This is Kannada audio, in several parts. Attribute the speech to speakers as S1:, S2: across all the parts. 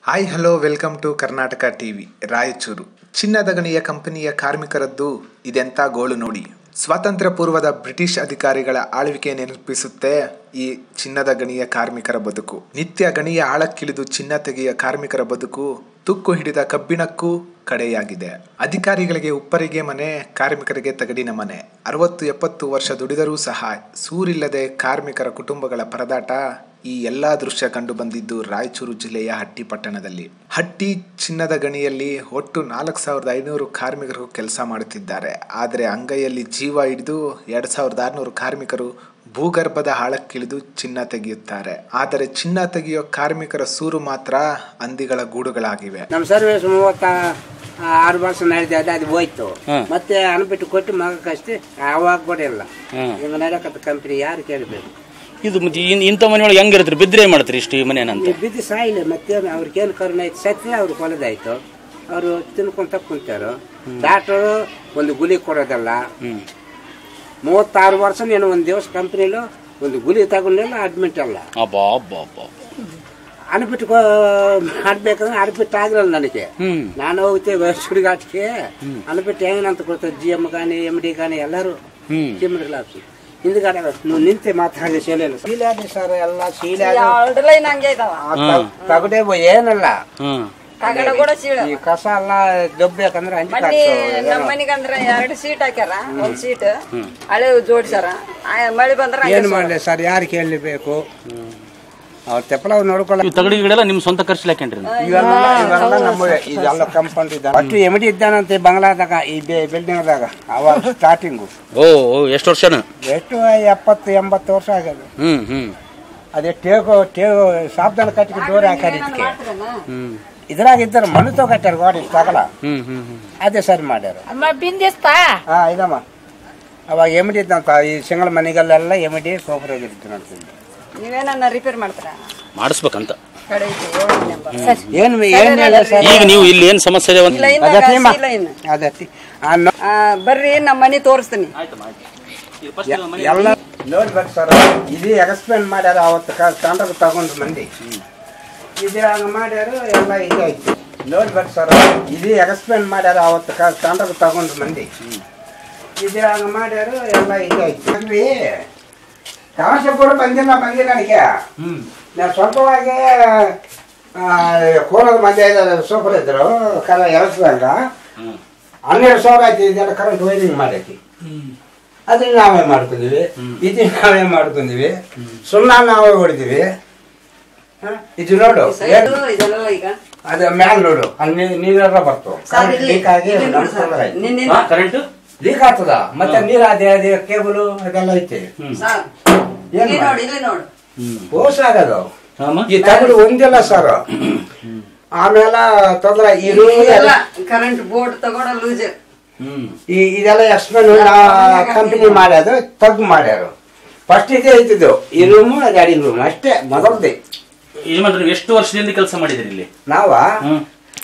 S1: Hi hello welcome to Karnataka TV Raichur ಚಿನ್ನದ ಗಣಿಯ ಕಂಪನಿಯ ಕಾರ್ಮಿಕರದ್ದು ಇದೆಂಥ ಗೋಳು ನೋಡಿ ಸ್ವಾತಂತ್ರ್ಯ ಪೂರ್ವದ ಬ್ರಿಟಿಷ್ ಅಧಿಕಾರಿಗಳ ಆಳ್ವಿಕೆ ನೆನಪಿಸುತ್ತೆ ಈ ಚಿನ್ನದ ಗಣಿಯ ಕಾರ್ಮಿಕರ ಬದುಕು ನಿತ್ಯ ಗಣಿಯ ಆಳಕ್ಕಿಳಿದು ಚಿನ್ನ ತೆಗೆಯ ಕಾರ್ಮಿಕರ ಬದುಕು ತುಕ್ಕು ಹಿಡಿದ ಕಬ್ಬಿಣಕ್ಕೂ ಕಡೆಯಾಗಿದೆ ಅಧಿಕಾರಿಗಳಿಗೆ ಉಪ್ಪರಿಗೆ ಮನೆ ಕಾರ್ಮಿಕರಿಗೆ ತಗಡಿನ ಮನೆ ಅರವತ್ತು ಎಪ್ಪತ್ತು ವರ್ಷ ದುಡಿದರೂ ಸಹ ಸೂರಿಲ್ಲದೆ ಕಾರ್ಮಿಕರ ಕುಟುಂಬಗಳ ಪರದಾಟ ಈ ಎಲ್ಲಾ ದೃಶ್ಯ ಕಂಡು ಬಂದಿದ್ದು ರಾಯಚೂರು ಜಿಲ್ಲೆಯ ಹಟ್ಟಿ ಪಟ್ಟಣದಲ್ಲಿ ಹಟ್ಟಿ ಚಿನ್ನದ ಗಣಿಯಲ್ಲಿ ಒಟ್ಟು ನಾಲ್ಕು ಸಾವಿರದ ಐನೂರು ಕಾರ್ಮಿಕರು ಕೆಲಸ ಮಾಡುತ್ತಿದ್ದಾರೆ ಆದರೆ ಅಂಗೈಯಲ್ಲಿ ಜೀವ ಹಿಡಿದು ಎರಡ್ ಸಾವಿರದ ಆರುನೂರು ಕಾರ್ಮಿಕರು ಭೂಗರ್ಭದ ಆಳಕ್ಕಿಳಿದು ಚಿನ್ನ ತೆಗೆಯುತ್ತಾರೆ ಆದರೆ ಚಿನ್ನ ತೆಗೆಯೋ ಕಾರ್ಮಿಕರ ಸೂರು ಮಾತ್ರ ಹಂದಿಗಳ ಗೂಡುಗಳಾಗಿವೆ
S2: ನಮ್ಮ ಸರ್ವಿಸ್ ಮೂವತ್ತ ಆರು ವರ್ಷ ನಡೆದಿದೆ ಅದು ಅದು ಹೋಯ್ತು ಮತ್ತೆ ಅನ್ಬಿಟ್ಟು ಕೊಟ್ಟು ಮಗಕ್ಕಷ್ಟೇ ಆವಾಗ ಕೊಡಿಲ್ಲ ಈಗ ನಡೆಯಕತ್ತ ಕಂಪ್ನಿ ಯಾರು ಕೇಳಬೇಕು
S3: ಇದು ಮತ್ತೆ ಇನ್- ಇಂಥ ಮನೆಯೊಳಗೆ ಹೆಂಗಿರ್ತೀರಿ ಬಿದ್ರೆ ಮಾಡ್ತೀರಿ ಇಷ್ಟು ಈ ಮನೆಯನ್ನಂತ
S2: ಈ ಬಿದ್ದು ಸಾಯಿಲ್ಲ ಮತ್ತೆ ಅವ್ರಿಗೇನು ಕರುಣೆ ಆಯ್ತು ಸತ್ಯ ಅವ್ರಿಗೆ ಕೊಲದಾಯ್ತು ಅವರು ತಿನ್ಕೊಂತ ಕುಂತಾರು ಡಾಕ್ಟರು ಒಂದು ಗುಲಿ ಕೊಡೋದಲ್ಲ ಮೂವತ್ತಾರು ವರ್ಷ ನೀನು ಒಂದು ದಿವಸ ಕಂಪ್ನಿಲು ಒಂದು ಗುಲಿ ತಗೊಂಡಿಲ್ಲ ಅಡ್ಮಿಟ್ ಅಲ್ಲ
S3: ಅಬ್ಬಾ ಅಬ್ಬಾ ಅಬ್ಬಾ
S2: ಅನ್ಬಿಟ್ಟು ಮಾಡ್ಬೇಕಂದ್ರೆ ಅನ್ಬಿಟ್ಟು ಆಗಿರಲ್ಲ ನನಗೆ
S3: ಹ್ಮ್
S2: ನಾನು ಹೋಗ್ತೇವೆ ಸುಡಿಗಾಟಿಗೆ ಅನ್ಬಿಟ್ಟು ಹೆಂಗಂತ ಕೊಡ್ತಾರೆ ಜಿ ಎಮ್ ಗಾನಿ ಎಮ್ ಡಿ ಗಾನಿ ಎಲ್ಲರೂ
S3: ಹ್ಮ್
S2: ಕಿಮ್ಮಡಿ ಲಾಪ್ಸಿ ಹಿಂದ್ಗಡೆ ನೀವು ನಿಂತೆ ಮಾತಾಡಿದ ಶೀಲೆ ಶೀಲಾದಿ ಸರ್ ಎಲ್ಲ ಶೀಲೆ
S4: ಎರಡು ಲೈನ್ ಹಂಗೆ ಇದಾವ
S2: ತಗಡೆ ಏನಲ್ಲ
S3: ಹ್ಮ್
S4: ಕಗಡ ಕೂಡ ಸೀಳ
S2: ಈ ಕಸ ಎಲ್ಲ ದೊಬ್ಬೇಕಂದ್ರೆ ಅಂಜಿ
S4: ಮನ್ನಿ ನಮ್ಮ ಮನಿಗಂದ್ರ ಎರಡು ಸೀಟ್ ಹಾಕ್ಯಾರ ಒಂದ್ ಸೀಟ್ ಹಳೆ ಜೋಡ್ಸ್ಯಾರ ಆ, ಮಳಿ ಬಂದ್ರ ಹಂಗೆ
S2: ಏನ್ ಮಾಡ್ಲಿ ಸರ್ ಯಾರು ಕೇಳಬೇಕು ಅವ್ರ ತೆಪ್ಪಲ ನೋಡ್ಕೊಳ್ಳ
S3: ಈ ತಗಡಿ ಗಿಡೆಲ್ಲ ನಿಮ್ ಸ್ವಂತ ಖರ್ಚು ಹಾಕೊಂಡ್ರಿ
S2: ಇವೆಲ್ಲ ಇವೆಲ್ಲ ನಮ್ಮ ಇದೆಲ್ಲ ಕಂಪೌಂಡ್ ಇದ್ದ ಅಷ್ಟು ಎಮಿಡಿ ಇದ್ದಾನಂತೆ ಬಂಗ್ಲಾದಾಗ ಈ ಬಿಲ್ಡಿಂಗ್ದಾಗ ಅವಾಗ ಸ್ಟಾರ್ಟಿಂಗು
S3: ಓ ಓ, ಎಷ್ಟು ವರ್ಷನ
S2: ಎಷ್ಟು ಎಪ್ಪತ್ತು ಎಂಬತ್ತು ವರ್ಷ ಆಗ್ಯದ
S3: ಹ್ಮ್ ಹ್ಮ್
S2: ಅದೇ ಟೇಗು ಟೇಗು ಸಾಬ್ದಾನ ಕಟ್ಟಿಗೆ ಡೋರ್ ಹಾಕಾರ ಇದಕ್ಕೆ
S3: ಹ್ಮ್
S2: ಇದ್ರಾಗ ಇದ್ದಾರೆ ಮಣ್ಣು ತಗೊಟ್ಟಾರ ಗಾಡಿ ತಗಲ
S3: ಹ್ಮ್ ಹ್ಮ್ ಹ್ಮ್
S2: ಅದೇ ಸರಿ ಮಾಡ್ಯಾರ
S4: ಅಮ್ಮ ಬಿಂದಿಸ್ತಾ
S2: ಹಾ ಇದಮ್ಮ ಅವಾಗ ಎಮಿಡಿ ಇದ್ದಂತ ಈ ಸಿಂಗಳ ಮನೆಗಲ್ಲೆಲ್ಲ ಎಮಿಡಿ ಸೂಪರ್ ಆಗಿರುತ್ತೆ ನೋಡ್ತೀನಿ
S4: ನೀವೇನನ್ನ ರಿಪೇರ್ ಮಾಡ್ತಾರ
S3: ಮಾಡಿಸ್ಬೇಕಂತ
S4: ಕಡೆ ಐತಿ ಏಳು ನಂಬರ್
S2: ಏನು ಏನಿಲ್ಲ ಸರ್
S3: ಈಗ ನೀವು ಇಲ್ಲಿ ಏನ್ ಸಮಸ್ಯೆ ಇದೆ
S4: ಈ
S3: ಅಂತ
S4: ಲೈನ್
S2: ಅದೇ ಟೀಮ
S4: ಲೈನ್
S2: ಅದೇ ಟಿ- ಆ ನೋ-
S4: ಬರ್ರಿ ನಮ್ಮ ಮನಿ ತೋರಿಸ್ತೀನಿ
S2: ಎಲ್ಲ ನೋಡ್ಬೇಕು ಸರ್ ಇದು ಎಕ್ಸ್ಪ್ಲೇನ್ ಮಾಡ್ಯಾರ ಅವತ್ತು ತಂಡಕ್ಕೆ ತಗೊಂಡು ಮಂದಿ ಇದು ಹಂಗ ಮಾಡ್ಯಾರ ಎಲ್ಲ ಇದಾಯ್ತು ನೋಡ್ಬೇಕು ಸರ್ ಇದು ಎಕ್ಸ್ಪ್ಲೇನ್ ಮಾಡ್ಯಾರ ಅವತ್ತು ತಂಡಕ್ಕೆ ತಗೊಂಡು ಮಂದಿ ಇದು ಹಂಗ ಮಾಡ್ಯಾರ ಎಲ್ಲ ಇದಾಯ್ತು ಅಲ್ರಿ ತಮಾಷೆ ಕೂಡ ಬಂದಿಲ್ಲ ಬಂದಿಲ್ಲ ನನಗೆ ನಾನು ಸ್ವಲ್ಪವಾಗಿ ಕೋಲದ ಮಂದಿ ಸೂಪರ್ ಇದ್ರು ಕರ ಎಳಸ್ದಂಗ ಹನ್ನೆರಡು ಸಾವಿರ ಆಯ್ತು ಇದೆಲ್ಲ ಕರೆಂಟ್ ವೈರಿಂಗ್ ಮಾಡೈತಿ ಅದನ್ನ ನಾವೇ ಮಾಡ್ಕೊಂಡಿವಿ ಇದನ್ನ ನಾವೇ ಮಾಡ್ಕೊಂಡಿವಿ ಸುಣ್ಣ ನಾವೇ ಹೊಡಿದೀವಿ ಹ? ಇದು ನೋಡು
S4: ಸೈಡು ಇದೆಲ್ಲ ಈಗ
S2: ಅದು ಮ್ಯಾಲ್ ನೋಡು ಅಲ್ಲಿ ನೀರೆಲ್ಲ ಬರ್ತು
S4: ಸರ್, ಇಲ್ಲಿ-
S2: ಲೀಕ್ ಆಗಿ
S4: ಇಲ್ಲಿ ನೋಡಿ ಸರ್. ನಿನ್ನೆ
S3: ಕರೆಂಟ್
S2: ಲೀಕ್ ಆಗ್ತದ ಮತ್ತೆ ನೀರ್ ಅದೇ ಅದೇ ಕೇಬಲ್ ಅದೆಲ್ಲ ಐತೆ
S4: ಸರ್,
S2: ಏನ್
S4: ಇಲ್ಲಿ
S2: ಮಾಡಿ?
S4: ನೋಡಿ ಇಲ್ಲಿ ನೋಡು
S2: ಓಸ್ ಆಗದು
S3: ಆಮ?
S2: ಈ ತಗಡು ಒಂದಿಲ್ಲ ಸರ್ ಆಮೇಲೆ ತೊಂದ್ರೆ ಇದು
S4: ಎಲ್ಲ ಕರೆಂಟ್ ಬೋರ್ಡ್ ತಗೊಂಡ ಲೂಸ್
S3: ಹ್ಮ್
S2: ಈ ಇದೆಲ್ಲ ಎಕ್ಸ್ಪ್ಲೇನ್ ಕಂಪನಿ ಮಾಡ್ಯಾದು ತಗ್ ಮಾಡ್ಯಾರು ಫಸ್ಟ್ ಇದೇ ಐತಿದ್ದು ಈ ರೂಮು ಅದು ಅಡಿಗೆ ರೂಮ್ ಅಷ್ಟೇ ಮೊದಲ್ದೇ
S3: ಯಜಮಾನ್ರು ನೀವು ಎಷ್ಟು ವರ್ಷದಿಂದ ಕೆಲಸ ಮಾಡಿದಿರಿ ಇಲ್ಲಿ
S2: ನಾವ
S3: ಹ್ಮ್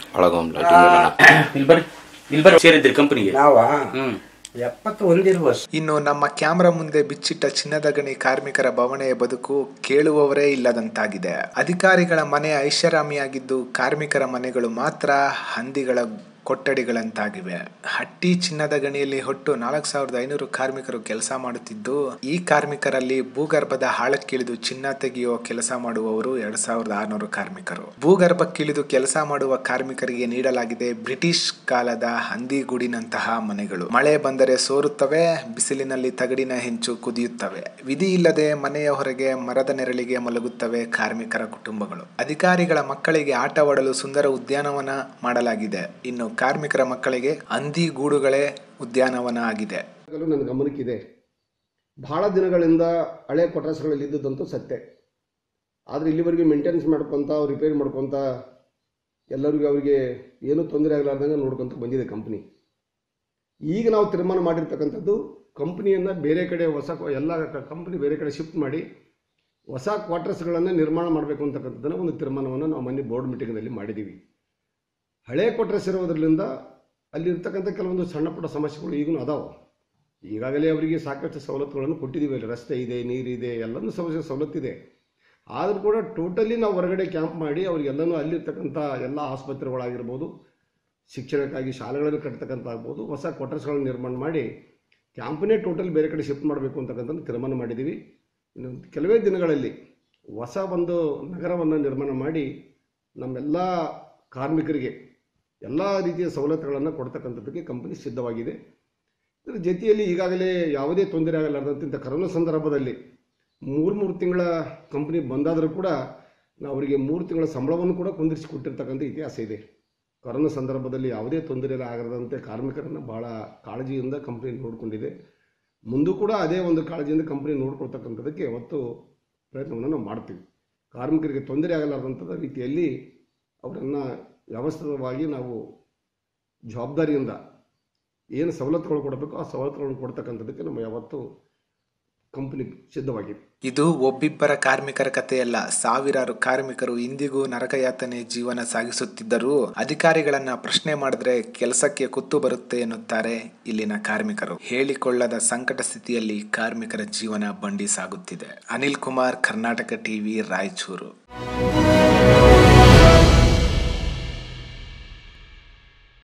S3: ಇಲ್ಲಿ ಬರ್ರಿ ಇಲ್ಲಿ ಬರ್ರಿ ಸೇರಿದ್ರಿ ಕಂಪನಿಗೆ
S2: ನಾವ
S3: ಹ್ಮ್
S2: ಎಪ್ಪತ್ತು ಒಂದಿರ್ಬೋದು
S1: ಇನ್ನು ನಮ್ಮ ಕ್ಯಾಮೆರಾ ಮುಂದೆ ಬಿಚ್ಚಿಟ್ಟ ಚಿನ್ನದ ಗಣಿ ಕಾರ್ಮಿಕರ ಬವಣೆಯ ಬದುಕು ಕೇಳುವವರೇ ಇಲ್ಲದಂತಾಗಿದೆ ಅಧಿಕಾರಿಗಳ ಮನೆ ಐಷಾರಾಮಿಯಾಗಿದ್ದು ಕಾರ್ಮಿಕರ ಮನೆಗಳು ಮಾತ್ರ ಹಂದಿಗಳ ಕೊಠಡಿಗಳಂತಾಗಿವೆ ಹಟ್ಟಿ ಚಿನ್ನದ ಗಣಿಯಲ್ಲಿ ಒಟ್ಟು ನಾಲ್ಕು ಸಾವಿರದ ಐನೂರು ಕಾರ್ಮಿಕರು ಕೆಲಸ ಮಾಡುತ್ತಿದ್ದು ಈ ಕಾರ್ಮಿಕರಲ್ಲಿ ಭೂಗರ್ಭದ ಆಳಕ್ಕಿಳಿದು ಚಿನ್ನ ತೆಗೆಯುವ ಕೆಲಸ ಮಾಡುವವರು ಎರಡ್ ಸಾವಿರದ ಆರುನೂರು ಕಾರ್ಮಿಕರು ಭೂಗರ್ಭಕ್ಕಿಳಿದು ಕೆಲಸ ಮಾಡುವ ಕಾರ್ಮಿಕರಿಗೆ ನೀಡಲಾಗಿದೆ ಬ್ರಿಟಿಷ್ ಕಾಲದ ಹಂದಿಗೂಡಿನಂತಹ ಮನೆಗಳು ಮಳೆ ಬಂದರೆ ಸೋರುತ್ತವೆ ಬಿಸಿಲಿನಲ್ಲಿ ತಗಡಿನ ಹೆಂಚು ಕುದಿಯುತ್ತವೆ ವಿಧಿ ಇಲ್ಲದೆ ಮನೆಯ ಹೊರಗೆ ಮರದ ನೆರಳಿಗೆ ಮಲಗುತ್ತವೆ ಕಾರ್ಮಿಕರ ಕುಟುಂಬಗಳು ಅಧಿಕಾರಿಗಳ ಮಕ್ಕಳಿಗೆ ಆಟವಾಡಲು ಸುಂದರ ಉದ್ಯಾನವನ ಮಾಡಲಾಗಿದೆ ಇನ್ನು ಕಾರ್ಮಿಕರ ಮಕ್ಕಳಿಗೆ ಹಂದಿ ಗೂಡುಗಳೇ ಉದ್ಯಾನವನ ಆಗಿದೆ
S5: ಆಗಲೂ ನನ್ನ ಗಮನಕ್ಕಿದೆ ಬಹಳ ದಿನಗಳಿಂದ ಹಳೆ ಕೊಟ್ರಾಸ್ಗಳಲ್ಲಿ ಇದ್ದದ್ದಂತೂ ಸತ್ಯ ಆದರೆ ಇಲ್ಲಿವರೆಗೆ ಮೇಂಟೆನೆನ್ಸ್ ಮಾಡ್ಕೊತ ಅವ್ರು ರಿಪೇರಿ ಮಾಡ್ಕೊತ ಎಲ್ಲರಿಗೂ ಅವರಿಗೆ ಏನೂ ತೊಂದರೆ ಆಗಲಾರ್ದಂಗೆ ನೋಡ್ಕೊತ ಬಂದಿದೆ ಕಂಪ್ನಿ ಈಗ ನಾವು ತೀರ್ಮಾನ ಮಾಡಿರ್ತಕ್ಕಂಥದ್ದು ಕಂಪ್ನಿಯನ್ನು ಬೇರೆ ಕಡೆ ಹೊಸ ಕೊ- ಎಲ್ಲ ಕಂಪ್ನಿ ಬೇರೆ ಕಡೆ ಶಿಫ್ಟ್ ಮಾಡಿ ಹೊಸ ಕ್ವಾರ್ಟರ್ಸ್ಗಳನ್ನು ನಿರ್ಮಾಣ ಮಾಡಬೇಕು ಅಂತಕ್ಕಂಥದ್ದನ್ನು ಒಂದು ತೀರ್ಮಾನವನ್ನು ನಾವು ಮೊನ್ನೆ ಬೋರ್ಡ್ ಮೀಟಿಂಗ್ನಲ್ಲಿ ಮಾಡಿದ್ದೀವಿ ಹಳೆ ಕ್ವಾರ್ಟರ್ಸ್ ಇರೋದ್ರಿಂದ ಅಲ್ಲಿರ್ತಕ್ಕಂಥ ಕೆಲವೊಂದು ಸಣ್ಣ ಪುಟ್ಟ ಸಮಸ್ಯೆಗಳು ಈಗಲೂ ಅದಾವೆ ಈಗಾಗಲೇ ಅವರಿಗೆ ಸಾಕಷ್ಟು ಸವಲತ್ತುಗಳನ್ನು ಕೊಟ್ಟಿದ್ದೀವಿ ಅಲ್ಲಿ ರಸ್ತೆ ಇದೆ ನೀರಿದೆ ಎಲ್ಲನೂ ಸಮಸ್ಯೆ ಸವಲತ್ತಿದೆ ಆದರೂ ಕೂಡ ಟೋಟಲಿ ನಾವು ಹೊರಗಡೆ ಕ್ಯಾಂಪ್ ಮಾಡಿ ಅವ್ರಿಗೆಲ್ಲನೂ ಅಲ್ಲಿರ್ತಕ್ಕಂಥ ಎಲ್ಲ ಆಸ್ಪತ್ರೆಗಳಾಗಿರ್ಬೋದು ಶಿಕ್ಷಣಕ್ಕಾಗಿ ಶಾಲೆಗಳನ್ನು ಕಟ್ತಕ್ಕಂಥ ಆಗ್ಬೋದು ಹೊಸ ಕ್ವಾರ್ಟರ್ಸ್ಗಳನ್ನು ನಿರ್ಮಾಣ ಮಾಡಿ ಕ್ಯಾಂಪನ್ನೇ ಟೋಟಲ್ ಬೇರೆ ಕಡೆ ಶಿಫ್ಟ್ ಮಾಡಬೇಕು ಅಂತಕ್ಕಂಥ ತೀರ್ಮಾನ ಮಾಡಿದ್ದೀವಿ ಇನ್ನು ಕೆಲವೇ ದಿನಗಳಲ್ಲಿ ಹೊಸ ಒಂದು ನಗರವನ್ನು ನಿರ್ಮಾಣ ಮಾಡಿ ನಮ್ಮೆಲ್ಲ ಕಾರ್ಮಿಕರಿಗೆ ಎಲ್ಲ ರೀತಿಯ ಸವಲತ್ತುಗಳನ್ನು ಕೊಡ್ತಕ್ಕಂಥದ್ದಕ್ಕೆ ಕಂಪನಿ ಸಿದ್ಧವಾಗಿದೆ ಇದರ ಜೊತೆಯಲ್ಲಿ ಈಗಾಗಲೇ ಯಾವುದೇ ತೊಂದರೆ ಆಗಲಾರದಂತೆ ಇಂಥ ಕರೋನಾ ಸಂದರ್ಭದಲ್ಲಿ ಮೂರು ಮೂರು ತಿಂಗಳ ಕಂಪನಿ ಬಂದಾದರೂ ಕೂಡ ನಾವು ಅವರಿಗೆ ಮೂರು ತಿಂಗಳ ಸಂಬಳವನ್ನು ಕೂಡ ಕುಂದಿರಿಸಿ ಕೊಟ್ಟಿರ್ತಕ್ಕಂಥ ಇತಿಹಾಸ ಇದೆ ಕೊರೋನಾ ಸಂದರ್ಭದಲ್ಲಿ ಯಾವುದೇ ತೊಂದರೆ ಆಗದಂತೆ ಕಾರ್ಮಿಕರನ್ನು ಭಾಳ ಕಾಳಜಿಯಿಂದ ಕಂಪನಿ ನೋಡಿಕೊಂಡಿದೆ ಮುಂದೂ ಕೂಡ ಅದೇ ಒಂದು ಕಾಳಜಿಯಿಂದ ಕಂಪನಿ ನೋಡ್ಕೊಳ್ತಕ್ಕಂಥದ್ದಕ್ಕೆ ಯಾವತ್ತು ಪ್ರಯತ್ನವನ್ನು ನಾವು ಮಾಡ್ತೀವಿ ಕಾರ್ಮಿಕರಿಗೆ ತೊಂದರೆ ಆಗಲಾರ್ದಂಥ ರೀತಿಯಲ್ಲಿ ಅವರನ್ನು ವ್ಯವಸ್ಥಿತವಾಗಿ ನಾವು ಜವಾಬ್ದಾರಿಯಿಂದ ಏನು ಸವಲತ್ತುಗಳು ಕೊಡಬೇಕು ಆ ಸವಲತ್ತುಗಳನ್ನು ಕೊಡ್ತಕ್ಕಂಥದ್ದಕ್ಕೆ ನಮ್ಮ ಯಾವತ್ತು ಕಂಪನಿ ಸಿದ್ಧವಾಗಿದೆ
S1: ಇದು ಒಬ್ಬಿಬ್ಬರ ಕಾರ್ಮಿಕರ ಕಥೆಯಲ್ಲ ಸಾವಿರಾರು ಕಾರ್ಮಿಕರು ಇಂದಿಗೂ ನರಕಯಾತನೆ ಜೀವನ ಸಾಗಿಸುತ್ತಿದ್ದರೂ ಅಧಿಕಾರಿಗಳನ್ನ ಪ್ರಶ್ನೆ ಮಾಡಿದ್ರೆ ಕೆಲಸಕ್ಕೆ ಕುತ್ತು ಬರುತ್ತೆ ಎನ್ನುತ್ತಾರೆ ಇಲ್ಲಿನ ಕಾರ್ಮಿಕರು ಹೇಳಿಕೊಳ್ಳದ ಸಂಕಟ ಸ್ಥಿತಿಯಲ್ಲಿ ಕಾರ್ಮಿಕರ ಜೀವನ ಬಂಡಿ ಸಾಗುತ್ತಿದೆ ಅನಿಲ್ ಕುಮಾರ್ ಕರ್ನಾಟಕ ಟಿವಿ ರಾಯಚೂರು